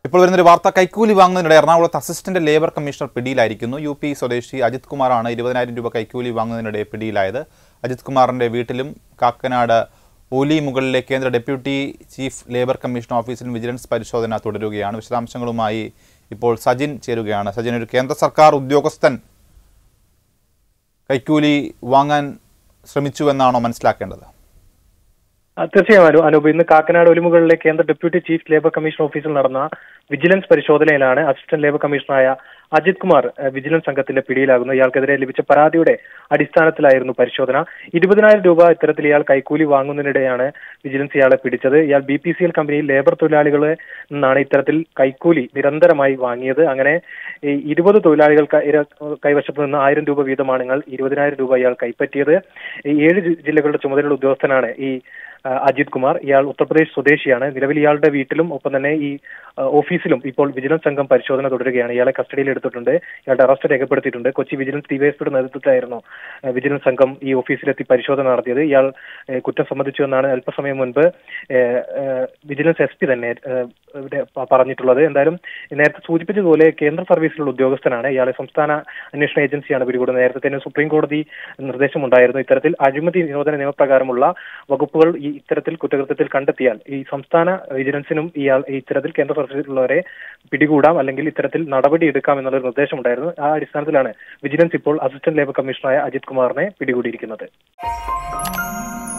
ഇപ്പോൾ വരുന്നൊരു വാർത്ത കൈക്കൂലി വാങ്ങുന്നതിനിടെ എറണാകുളത്ത് അസിസ്റ്റന്റ് ലേബർ കമ്മീഷണർ പിടിയിലായിരിക്കുന്നു യു പി സ്വദേശി അജിത് കുമാറാണ് ഇരുപതിനായിരം രൂപ കൈക്കൂലി വാങ്ങുന്നതിനിടെ പിടിയിലായത് അജിത് കുമാറിന്റെ വീട്ടിലും കാക്കനാട് ഓലി മുകളിലെ കേന്ദ്ര ഡെപ്യൂട്ടി ചീഫ് ലേബർ കമ്മീഷൻ ഓഫീസിലും വിജിലൻസ് പരിശോധന തുടരുകയാണ് വിശദാംശങ്ങളുമായി ഇപ്പോൾ സജിൻ ചേരുകയാണ് സജിൻ ഒരു കേന്ദ്ര സർക്കാർ ഉദ്യോഗസ്ഥൻ കൈക്കൂലി വാങ്ങാൻ ശ്രമിച്ചുവെന്നാണോ മനസ്സിലാക്കേണ്ടത് ആ, തീർച്ചയായും അനു അനൂപ് ഇന്ന് കാക്കനാട് ഒലിമുകളിലെ കേന്ദ്ര ഡെപ്യൂട്ടി ചീഫ് ലേബർ കമ്മീഷൻ ഓഫീസിൽ നടന്ന വിജിലൻസ് പരിശോധനയിലാണ് അസിസ്റ്റന്റ് ലേബർ കമ്മീഷണറായ അജിത് കുമാർ ഏഹ്, വിജിലൻസ് സംഘത്തിന്റെ പിടിയിലാകുന്നത് ഇയാൾക്കെതിരെ ലഭിച്ച പരാതിയുടെ അടിസ്ഥാനത്തിലായിരുന്നു പരിശോധന ഇരുപതിനായിരം രൂപ ഇത്തരത്തിൽ ഇയാൾ കൈക്കൂലി വാങ്ങുന്നതിനിടെയാണ് വിജിലൻസ് ഇയാളെ പിടിച്ചത് ഇയാൾ ബി പി സി എൽ കമ്പനിയിൽ ലേബർ തൊഴിലാളികളെ നിന്നാണ് ഇത്തരത്തിൽ കൈക്കൂലി നിരന്തരമായി വാങ്ങിയത് അങ്ങനെ ഈ ഇരുപത് തൊഴിലാളികൾ കൈ- ഇര- കൈവശത്ത് നിന്ന് ആയിരം രൂപ വീതമാണ് നിങ്ങൾ ഇരുപതിനായിരം രൂപ ഇയാൾ കൈപ്പറ്റിയത് ഈ ഏഴ് ജി- ജില്ലകളുടെ ചുമതലയുള്ള ഉദ്യോഗസ്ഥനാണ് ഈ ആ, അജിത് കുമാർ ഇയാൾ ഉത്തർപ്രദേശ് സ്വദേശിയാണ് നിലവിൽ ഇയാളുടെ വീട്ടിലും ഒപ്പം തന്നെ ഈ ആ, ഓഫീസിലും ഇപ്പോൾ വിജിലൻസ് സംഘം പരിശോധന തുടരുകയാണ് ഇയാളെ കസ്റ്റഡിയിൽ എടുത്തിട്ടുണ്ട് ഇയാളുടെ അറസ്റ്റ് രേഖപ്പെടുത്തിയിട്ടുണ്ട് കൊച്ചി വിജിലൻസ് ഡിവൈഎസ്പിയുടെ നേതൃത്വത്തിലായിരുന്നു ആ, വിജിലൻസ് സംഘം ഈ ഓഫീസിലെത്തി പരിശോധന നടത്തിയത് ഇയാൾ ഏ, കുറ്റം സംബന്ധിച്ചു എന്നാണ് അല്പസമയം മുൻപ് ഏ, ഏ, വിജിലൻസ് എസ് പി തന്നെ ഏ, ഇവിടെ പ- പറഞ്ഞിട്ടുള്ളത് എന്തായാലും നേരത്തെ സൂചിപ്പിച്ചതുപോലെ കേന്ദ്ര സർവീസിലുള്ള ഉദ്യോഗസ്ഥനാണ് ഇയാളെ സംസ്ഥാന അന്വേഷണ ഏജൻസിയാണ് പിടികൂടുന്നത് നേരത്തെ തന്നെ സുപ്രീം കോടതി നിർദ്ദേശമുണ്ടായിരുന്നു ഇത്തരത്തിൽ അഴിമതി നിരോധന നിയമപ്രകാരമുള്ള വകുപ്പുകൾ ഈ ഇത്തരത്തിൽ കുറ്റകൃത്യത്തിൽ കണ്ടെത്തിയാൽ ഈ സംസ്ഥാന വിജിലൻസിനും ഇയാൾ ഈ ഇത്തരത്തിൽ കേന്ദ്ര സർവീസിലുള്ളവരെ പിടികൂടാം അല്ലെങ്കിൽ ഇത്തരത്തിൽ നടപടി എടുക്കാം എന്നുള്ളൊരു നിർദ്ദേശമുണ്ടായിരുന്നു ആ അടിസ്ഥാനത്തിലാണ് വിജിലൻസ് ഇപ്പോൾ അസിസ്റ്റന്റ് ലേബർ കമ്മീഷണറായ അജിത് കുമാറിനെ പിടികൂടിയിരിക്കുന്നത്